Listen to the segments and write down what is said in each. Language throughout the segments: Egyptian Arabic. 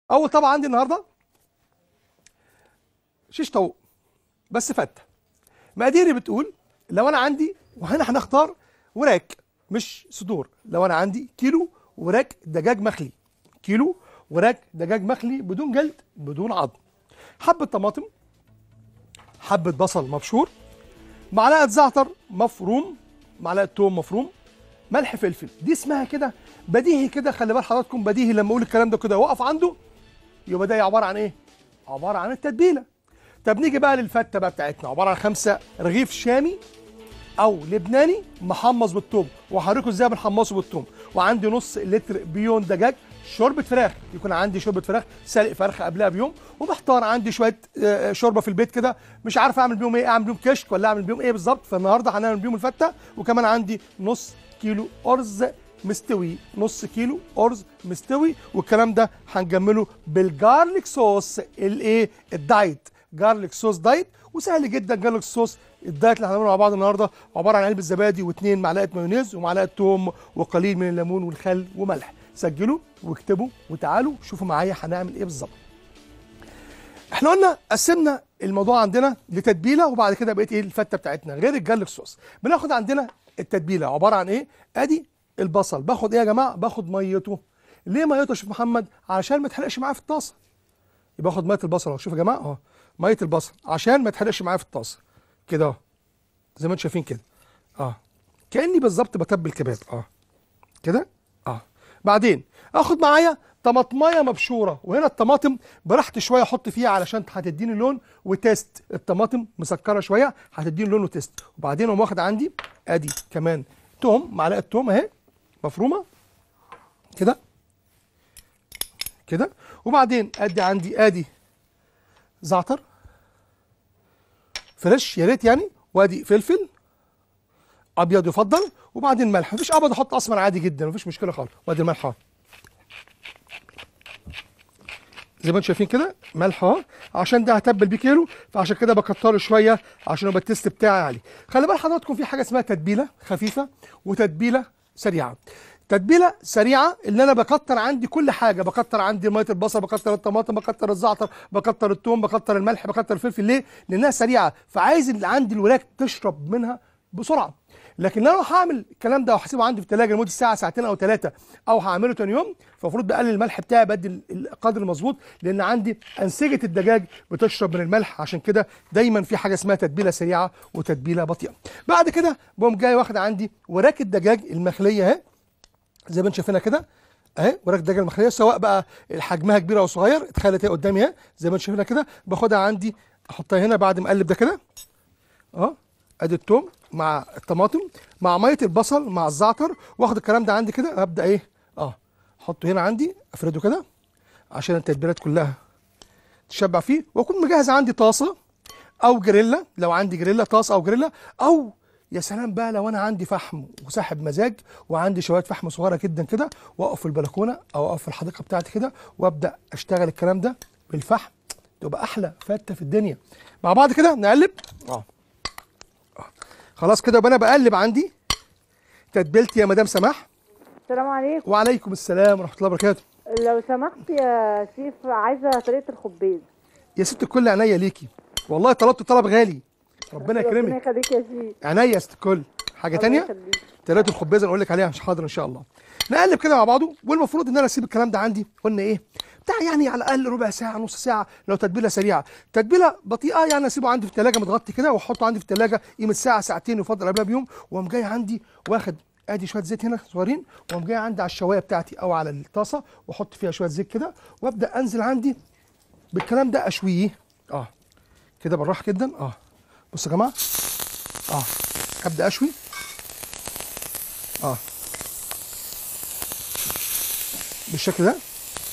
اول طبعا عندي النهارده شيش طاووق بس فته مقاديري بتقول لو انا عندي وهنا هنختار وراك مش صدور لو انا عندي كيلو وراك دجاج مخلي كيلو وراك دجاج مخلي بدون جلد بدون عظم حبه طماطم حبه بصل مبشور معلقه زعتر مفروم معلقه توم مفروم ملح فلفل دي اسمها كده بديهي كده خلي بال حضراتكم بديهي لما اقول الكلام ده كده واقف عنده يبقى ده عباره عن ايه عباره عن التتبيله طب نيجي بقى للفته بقى بتاعتنا عباره عن خمسه رغيف شامي او لبناني محمص بالثوم وهوريكم ازاي بنحمصه بالثوم وعندي نص لتر بيون دجاج شوربه فراخ يكون عندي شوربه فراخ سلق فرخه قبلها بيوم ومحتار عندي شويه آه، شوربه في البيت كده مش عارف اعمل بيهم ايه اعمل بيهم كشك ولا اعمل بيهم ايه بالظبط فالنهارده هنعمل بيهم الفته وكمان عندي نص كيلو ارز مستوي نص كيلو ارز مستوي والكلام ده هنجمله بالجارليك صوص الايه الدايت جارليك صوص دايت وسهل جدا جارليك صوص الدايت اللي هنعمله مع بعض النهارده عباره عن علبه زبادي واثنين معلقه مايونيز ومعلقه توم وقليل من الليمون والخل وملح سجلوا واكتبوا وتعالوا شوفوا معايا هنعمل ايه بالظبط احنا قلنا قسمنا الموضوع عندنا لتتبيله وبعد كده بقيت ايه الفته بتاعتنا غير الجارليك صوص بناخد عندنا التتبيله عباره عن ايه ادي البصل باخد ايه يا جماعه باخد ميته ليه ميته يا شيخ محمد علشان ما تحرقش معايا في الطاسه يبقى باخد ميه البصل اهو شوفوا يا جماعه اهو ميه البصل عشان ما يتحرقش معايا في الطاسه كده اهو زي ما انتم شايفين كده اه كاني بالظبط بتبل كباب اه كده اه بعدين اخد معايا طماطمايه مبشوره وهنا الطماطم براحتي شويه احط فيها علشان هتديني لون وتيست الطماطم مسكره شويه هتديني لون وتيست وبعدين اقوم واخد عندي ادي كمان توم معلقه توم اهي مفرومه كده كده وبعدين ادي عندي ادي زعتر فريش يا ريت يعني وادي فلفل ابيض يفضل وبعدين ملح مفيش ابيض احط اسمر عادي جدا مفيش مشكله خالص وادي الملح اهو زي ما انتم شايفين كده ملح اهو عشان ده هتبل بيه كيلو فعشان كده بكتره شويه عشان يبقى التيست بتاعي عالي خلي بال حضراتكم في حاجه اسمها تتبيله خفيفه وتتبيله سريعه تتبيله سريعه اللي انا بكتر عندي كل حاجه بكتر عندي ميه البصل بكتر الطماطم بكتر الزعتر بكتر الثوم بكتر الملح بكتر الفلفل ليه لانها سريعه فعايز اللي عندي الوراك تشرب منها بسرعه لكن لو انا هعمل الكلام ده وهسيبه عندي في الثلاجه لمده ساعه ساعتين او ثلاثه او هعمله تاني يوم فالمفروض بقلل الملح بتاعي بدي ال- القدر المظبوط لان عندي انسجه الدجاج بتشرب من الملح عشان كده دايما في حاجه اسمها تتبيله سريعه وتتبيله بطيئه بعد كده بقوم جاي واخد عندي وراك الدجاج المخليه اهي زي ما انتم شايفينها كده اهي وراك الدجاج المخليه سواء بقى حجمها كبير او صغير اتخيلت اهي قدامي اهي زي ما انتم شايفينها كده باخدها عندي احطها هنا بعد ما اقلب ده كده اه ادي التوم مع الطماطم مع ميه البصل مع الزعتر واخد الكلام ده عندي كده ابدا ايه اه احطه هنا عندي افرده كده عشان التتبيلات كلها تشبع فيه واكون مجهز عندي طاسه او جريلا لو عندي جريلا طاسه او جريلا او يا سلام بقى لو انا عندي فحم وساحب مزاج وعندي شويه فحم صغيره جدا كده واقف في البلكونه او اقف في الحديقه بتاعتي كده وابدا اشتغل الكلام ده بالفحم تبقى احلى فته في الدنيا مع بعض كده نقلب اه خلاص كده يبقى انا بقلب عندي تتبيلتي يا مدام سماح السلام عليكم وعليكم السلام ورحمه الله وبركاته لو سمحت يا شيف عايزه طريقه الخبيز يا ست الكل عينيا ليكي والله طلبت طلب غالي ربنا ربنا يكرمك يخليك يا شيف عينيا يا ست الكل حاجه الله تانية يخليك. ثلاثة الخبازه نقول لك عليها مش حاضر ان شاء الله نقلب كده مع بعضه والمفروض ان انا اسيب الكلام ده عندي قلنا ايه بتاع يعني على الاقل ربع ساعه نص ساعه لو تتبيله سريعه تتبيله بطيئه يعني اسيبه عندي في الثلاجه متغطي كده واحطه عندي في الثلاجه قيمه ساعه ساعتين يفضل قبلها بيوم واقوم جاي عندي واخد ادي شويه زيت هنا صغيرين واقوم جاي عندي على الشوايه بتاعتي او على الطاسه واحط فيها شويه زيت كده وابدا انزل عندي بالكلام ده اشويه اه كده بالراحه جدا اه بصوا يا جماعه اه ابدا اشوي اه بالشكل ده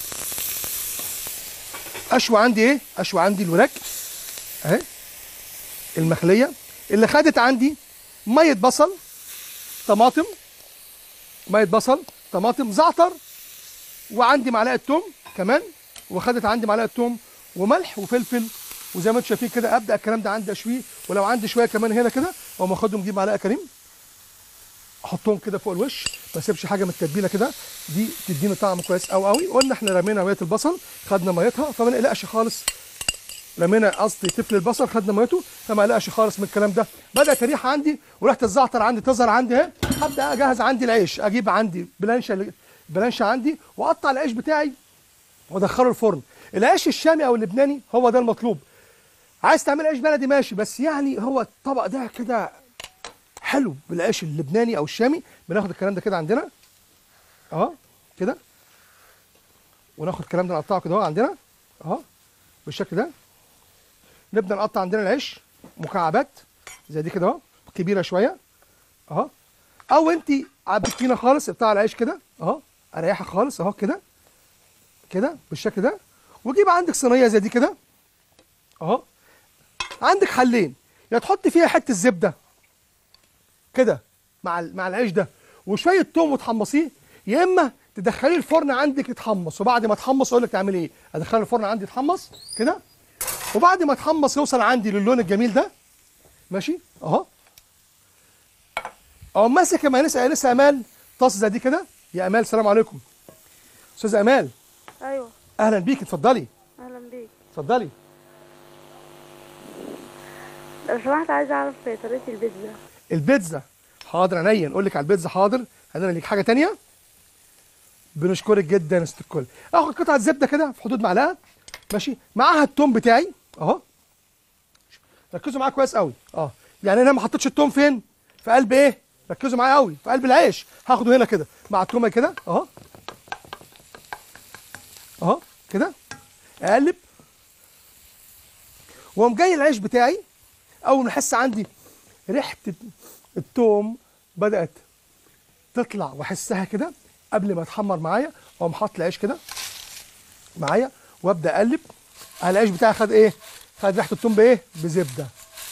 اشوي عندي ايه اشوي عندي الوراك اهي المخليه اللي خدت عندي ميه بصل طماطم ميه بصل طماطم زعتر وعندي معلقه توم كمان وخدت عندي معلقه توم وملح وفلفل وزي ما انتم شايفين كده ابدا الكلام ده عندي اشويه ولو عندي شويه كمان هنا كده اقوم اخدهم دي معلقه كريم احطهم كده فوق الوش ما اسيبش حاجه من التتبيله كده دي تديني طعم كويس قوي قوي قلنا احنا رمينا ميه البصل خدنا ميتها فما نقلقش خالص رمينا قصدي تفل البصل خدنا ميته فما قلقش خالص من الكلام ده بدات الريحه عندي وريحه الزعتر عندي تظهر عندي اهي هبدا اجهز عندي العيش اجيب عندي بلانشه بلانشه عندي واقطع العيش بتاعي وادخله الفرن العيش الشامي او اللبناني هو ده المطلوب عايز تعمل عيش بلدي ماشي بس يعني هو الطبق ده كده حلو بالعيش اللبناني او الشامي بناخد الكلام ده كده عندنا اهو كده وناخد الكلام ده نقطعه كده اهو عندنا اهو بالشكل ده نبدا نقطع عندنا العيش مكعبات زي دي كده اهو كبيره شويه اهو او انت عبيتينا خالص بتاع العيش كده اهو اريحها خالص اهو كده كده بالشكل ده وجيب عندك صينيه زي دي كده اهو عندك حلين يا تحط فيها حته زبده كده مع ال- مع العيش ده وشويه توم وتحمصيه يا اما تدخليه الفرن عندك يتحمص وبعد ما تحمص اقول لك تعملي ايه ادخله الفرن عندي يتحمص كده وبعد ما يتحمص يوصل عندي للون الجميل ده ماشي اهو اقوم ماسك يا لسه لسه امال طاسه زي دي كده يا امال السلام عليكم استاذه امال ايوه اهلا بيك اتفضلي اهلا بيك اتفضلي لو سمحت عايزه اعرف طريقه البيتزا البيتزا حاضر عينيا نقول لك على البيتزا حاضر عندنا ليك حاجه تانية بنشكرك جدا يا ست الكل اخد قطعه زبده كده في حدود معلقه ماشي معاها التوم بتاعي اهو ركزوا معايا كويس قوي اه يعني انا ما حطيتش التوم فين في قلب ايه ركزوا معايا قوي في قلب العيش هاخده هنا كده مع التومه كده اهو اهو كده اقلب واقوم جاي العيش بتاعي اول ما احس عندي ريحه التوم بدات تطلع واحسها كده قبل ما تحمر معايا اقوم حاطط العيش كده معايا وابدا اقلب العيش بتاعي خد ايه خد ريحه التوم بايه بزبده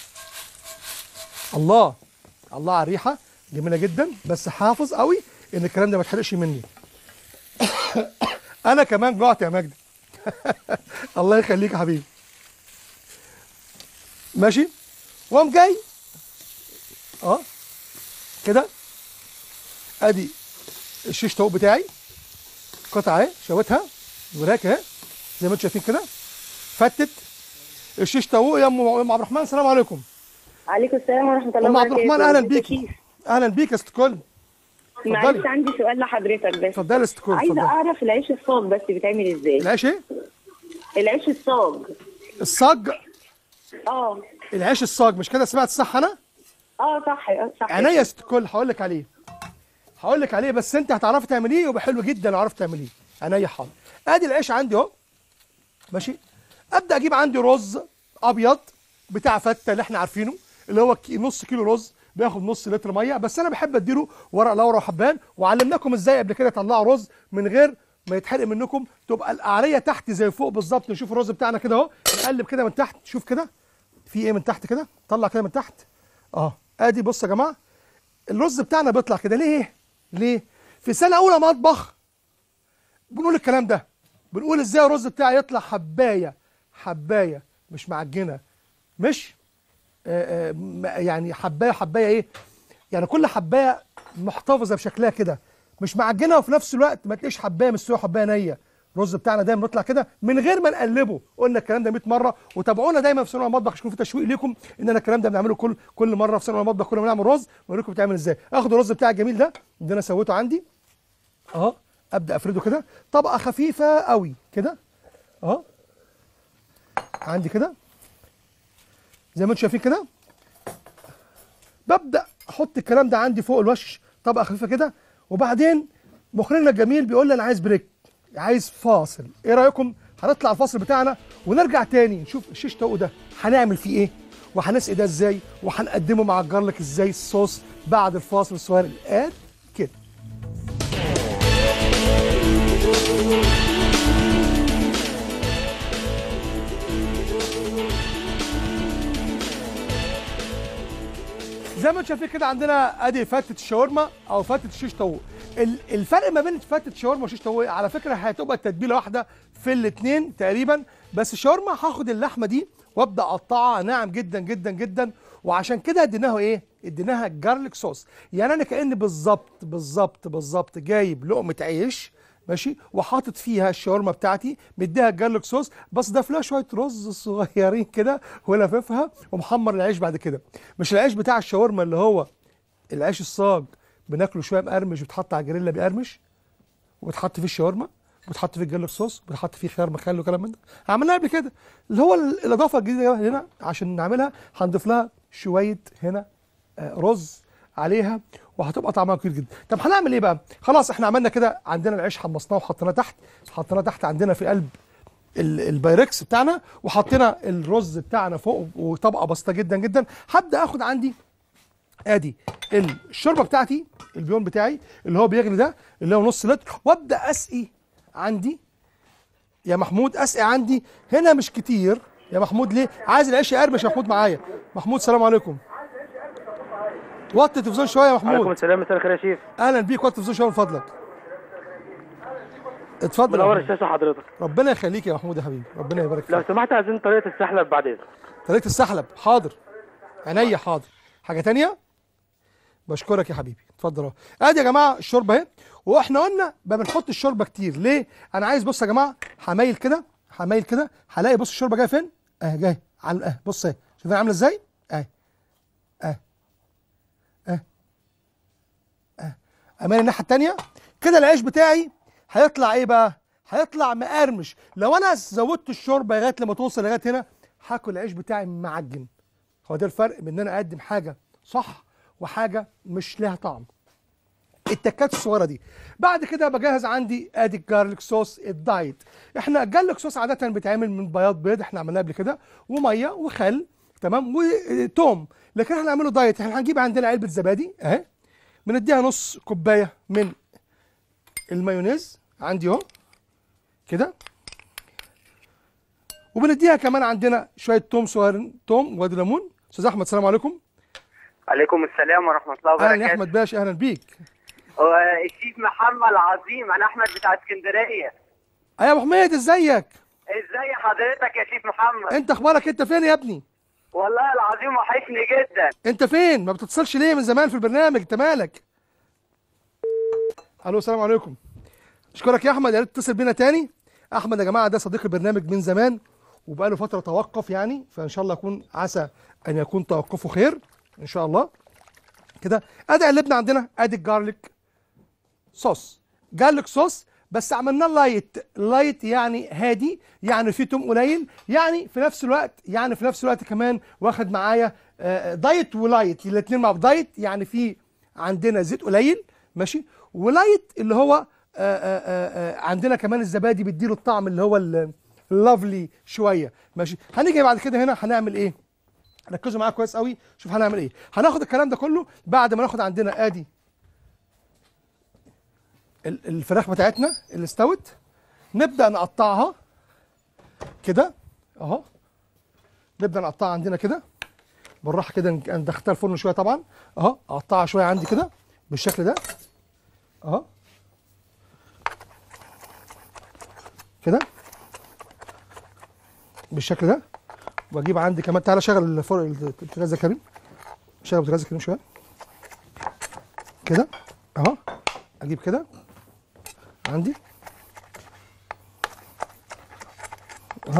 الله الله على الريحه جميله جدا بس حافظ قوي ان الكلام ده ما يتحرقش مني انا كمان جعت يا مجدي الله يخليك يا حبيبي ماشي وقام جاي اه كده ادي الشيش طاووق بتاعي قطعه اهي شويتها وراك اهي زي ما انتم شايفين كده فتت الشيش طاووق يا ام أم عبد الرحمن السلام عليكم عليكم السلام ورحمة الله ام عبد وبركاته الرحمن اهلا ازيك بيكي كيف؟ اهلا بيك يا ست كل معلش عندي سؤال لحضرتك بس اتفضلي يا ست كل عايزة اتفضلي أعرف العيش الصاج بس بيتعمل ازاي العيش ايه العيش الصاج الصاج اه العيش الصاج مش كده سمعت صح انا اه صح آه، صح عينيا يا ست الكل هقول لك عليه هقول لك عليه بس انت هتعرفي تعمليه ويبقى حلو جدا لو عرفت تعمليه عينيا حاضر ادي العيش عندي اهو ماشي ابدا اجيب عندي رز ابيض بتاع فته اللي احنا عارفينه اللي هو كي- نص كيلو رز بياخد نص لتر ميه بس انا بحب اديله ورق لورا وحبان وعلمناكم ازاي قبل كده تطلعوا رز من غير ما يتحرق منكم تبقى القعريه تحت زي فوق بالظبط نشوف الرز بتاعنا كده اهو نقلب كده من تحت شوف كده في ايه من تحت كده طلع كده من تحت اه ادي بص يا جماعه الرز بتاعنا بيطلع كده ليه ليه في سنه اولى مطبخ بنقول الكلام ده بنقول ازاي الرز بتاعي يطلع حبايه حبايه مش معجنه مش آه، آه، م- يعني حبايه حبايه ايه يعني كل حبايه محتفظه بشكلها كده مش معجنه وفي نفس الوقت ما تلاقيش حبايه مستويه حبايه نيه الرز بتاعنا دايما بيطلع كده من غير ما نقلبه قلنا الكلام ده 100 مره وتابعونا دايما في سنه المطبخ عشان يكون في تشويق ليكم ان انا الكلام ده بنعمله كل كل مره في سنه المطبخ كل ما نعمل رز بقول لكم بتعمل ازاي اخد الرز بتاعي الجميل ده اللي انا سويته عندي اهو ابدا افرده كده طبقه خفيفه قوي كده اهو عندي كده زي ما انتم شايفين كده ببدا احط الكلام ده عندي فوق الوش طبقه خفيفه كده وبعدين مخرجنا الجميل بيقول لي انا عايز بريك عايز فاصل ايه رايكم هنطلع الفاصل بتاعنا ونرجع تاني نشوف الشيش طاووق ده هنعمل فيه ايه وهنسقي ده ازاي وهنقدمه مع الجارليك ازاي الصوص بعد الفاصل الصغير الان كده زي ما انتم شايفين كده عندنا ادي فتة الشاورما او فتة الشيش طاووق ال- الفرق ما بين فتة الشاورما والشيش طاووق على فكره هتبقى التتبيله واحده في الاثنين تقريبا بس الشاورما هاخد اللحمه دي وابدا اقطعها ناعم جدا جدا جدا وعشان كده اديناه ايه اديناها جارليك صوص يعني انا كاني بالظبط بالظبط بالظبط جايب لقمه عيش ماشي وحاطط فيها الشاورما بتاعتي مديها جارليك صوص بس ضاف لها شويه رز صغيرين كده ولففها ومحمر العيش بعد كده مش العيش بتاع الشاورما اللي هو العيش الصاج بناكله شويه مقرمش بيتحط على الجريلا بيقرمش وبتحط فيه الشاورما وبتحط فيه الجرليك صوص وبتحط فيه خيار مخلل وكلام من ده عملناها قبل كده اللي هو ال- الاضافه الجديده هنا عشان نعملها هنضيف لها شويه هنا آه، رز عليها وهتبقى طعمها كتير جدا طب هنعمل ايه بقى خلاص احنا عملنا كده عندنا العيش حمصناه وحطيناه تحت حطيناه تحت عندنا في قلب ال- البايركس بتاعنا وحطينا الرز بتاعنا فوق وطبقه بسيطه جدا جدا هبدا اخد عندي ادي الشوربه بتاعتي البيون بتاعي اللي هو بيغلي ده اللي هو نص لتر وابدا اسقي عندي يا محمود اسقي عندي هنا مش كتير يا محمود ليه عايز العيش يقرمش يا محمود معايا محمود سلام عليكم وطي التلفزيون شويه يا عليكم محمود السلام مساء الخير يا شيف اهلا بيك وطي التلفزيون شويه من فضلك اتفضل يا منور محمود. الشاشه حضرتك ربنا يخليك يا محمود يا حبيبي ربنا يبارك لو فيك سمحت عايزين طريقه السحلب بعد اذنك طريقه السحلب حاضر عينيا حاضر حاجه تانية بشكرك يا حبيبي اتفضل اهو ادي يا جماعه الشوربه اهي واحنا قلنا ما بنحط الشوربه كتير ليه انا عايز بص يا جماعه هميل كده هميل كده هلاقي بص الشوربه جايه فين اهي جايه على اهي بص اهي شايفين عامله ازاي اهي اهي اهي اهي امان الناحيه التانية كده العيش بتاعي هيطلع ايه بقى هيطلع مقرمش لو انا زودت الشوربه لغايه لما توصل لغايه هنا هاكل العيش بتاعي معجن هو ده الفرق بين ان انا اقدم حاجه صح وحاجه مش لها طعم التكات الصغيره دي بعد كده بجهز عندي ادي الجارليك صوص الدايت احنا الجارليك صوص عاده بيتعمل من بياض بيض احنا عملناه قبل كده وميه وخل تمام وتوم لكن احنا هنعمله دايت احنا هنجيب عندنا علبه زبادي اهي بنديها نص كوبايه من المايونيز عندي اهو كده وبنديها كمان عندنا شويه توم صغيرين توم وادي ليمون استاذ احمد السلام عليكم عليكم السلام ورحمة الله اهلا يا وبركاته احمد باشا اهلا بيك هو الشيف محمد العظيم أنا أحمد بتاع اسكندرية يا ابو حميد ازيك إزاي حضرتك يا شيف محمد انت اخبارك انت فين يا ابني والله العظيم وحشني جدا انت فين ما بتتصلش ليه من زمان في البرنامج انت مالك الو السلام عليكم اشكرك يا احمد يا ريت تتصل بينا تاني احمد يا جماعه ده صديق البرنامج من زمان وبقاله فتره توقف يعني فان شاء الله يكون عسى ان يكون توقفه خير ان شاء الله كده ادي قلبنا عندنا ادي الجارليك صوص جارليك صوص بس عملناه لايت لايت يعني هادي يعني فيه توم قليل يعني في نفس الوقت يعني في نفس الوقت كمان واخد معايا آه، دايت ولايت الاثنين مع بعض. دايت يعني في عندنا زيت قليل ماشي ولايت اللي هو آه، آه، آه، آه، عندنا كمان الزبادي بيديله الطعم اللي هو اللافلي شويه ماشي هنيجي بعد كده هنا هنعمل ايه ركزوا معايا كويس قوي شوف هنعمل ايه هناخد الكلام ده كله بعد ما ناخد عندنا ادي ال- الفراخ بتاعتنا اللي استوت نبدا نقطعها كده اهو نبدا نقطعها عندنا كده بالراحه كده نك- ندخلها الفرن شويه طبعا اهو اقطعها شويه عندي كده بالشكل ده اهو كده بالشكل ده واجيب عندي كمان تعالى شغل الفرن البوتاجاز يا كريم شغل البوتاجاز يا كريم شويه كده اهو اجيب كده عندي اهو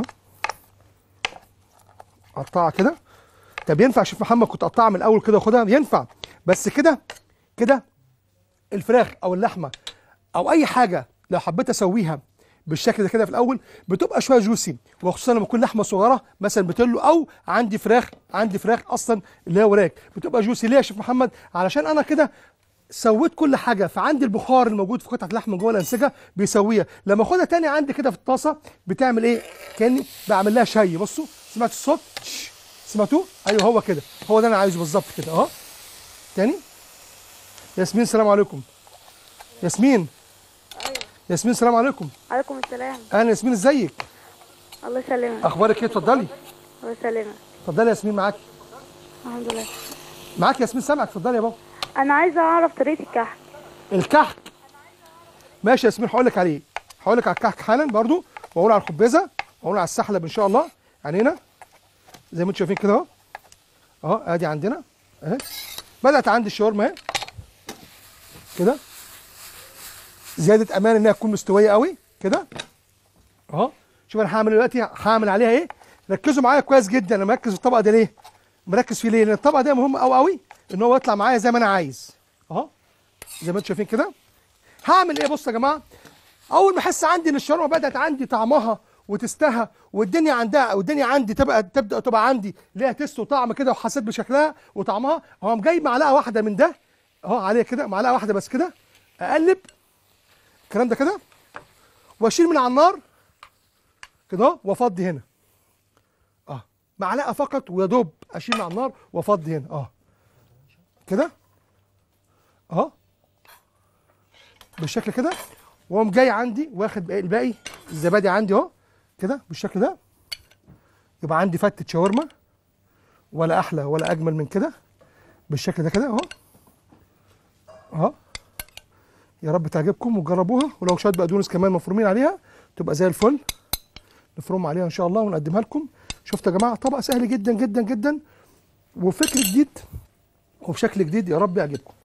اقطعها كده طب ينفع شيف محمد كنت اقطعها من الاول كده واخدها ينفع بس كده كده الفراخ او اللحمه او اي حاجه لو حبيت اسويها بالشكل ده كده في الاول بتبقى شويه جوسي وخصوصا لما تكون لحمه صغيره مثلا بتلو او عندي فراخ عندي فراخ اصلا اللي هي وراك بتبقى جوسي ليه يا شيف محمد علشان انا كده سويت كل حاجه فعندي البخار الموجود في قطعه اللحم جوه الانسجه بيسويها لما اخدها تاني عندي كده في الطاسه بتعمل ايه كاني بعمل لها شاي بصوا سمعت الصوت تش. سمعتوه ايوه هو كده هو ده انا عايزه بالظبط كده اهو تاني ياسمين السلام عليكم ياسمين ياسمين السلام عليكم عليكم السلام اهلا ياسمين ازيك الله يسلمك اخبارك ايه اتفضلي الله يسلمك اتفضلي يا ياسمين معاك الحمد لله معاك ياسمين سامعك اتفضلي يا بابا انا عايزه اعرف طريقه الكحك الكحك ماشي يا ياسمين هقول لك عليه هقول لك على الكحك حالا برضو واقول على الخبزه واقول على السحلب ان شاء الله عينينا زي ما انتم شايفين كده اهو اهو ادي عندنا اهي بدات عندي الشاورما اهي كده زياده امان انها تكون مستويه قوي كده اهو شوف انا هعمل دلوقتي هعمل عليها ايه ركزوا معايا كويس جدا انا مركز في الطبق ده ليه مركز فيه ليه لان الطبق ده مهم قوي قوي ان هو يطلع معايا زي ما انا عايز اهو زي ما انتم شايفين كده هعمل ايه بصوا يا جماعه اول ما احس عندي ان الشاورما بدات عندي طعمها وتستها والدنيا عندها والدنيا عندي تبقى تبدا تبقى عندي ليها تست وطعم كده وحسيت بشكلها وطعمها اقوم جايب معلقه واحده من ده اهو عليها كده معلقه واحده بس كده اقلب الكلام ده كده واشيل من على النار كده اهو وافضي هنا اه معلقه فقط ويا دوب اشيل من على النار وافضي هنا اه كده اهو بالشكل كده واقوم جاي عندي واخد باقي- الباقي الزبادي عندي اهو كده بالشكل ده يبقى عندي فتة شاورما ولا احلى ولا اجمل من كده بالشكل ده كده اهو اهو يا رب تعجبكم وتجربوها ولو شويه بقدونس كمان مفرومين عليها تبقى زي الفل نفرم عليها ان شاء الله ونقدمها لكم شفتوا يا جماعه طبق سهل جدا جدا جدا وفكر جديد وبشكل جديد يا رب يعجبكم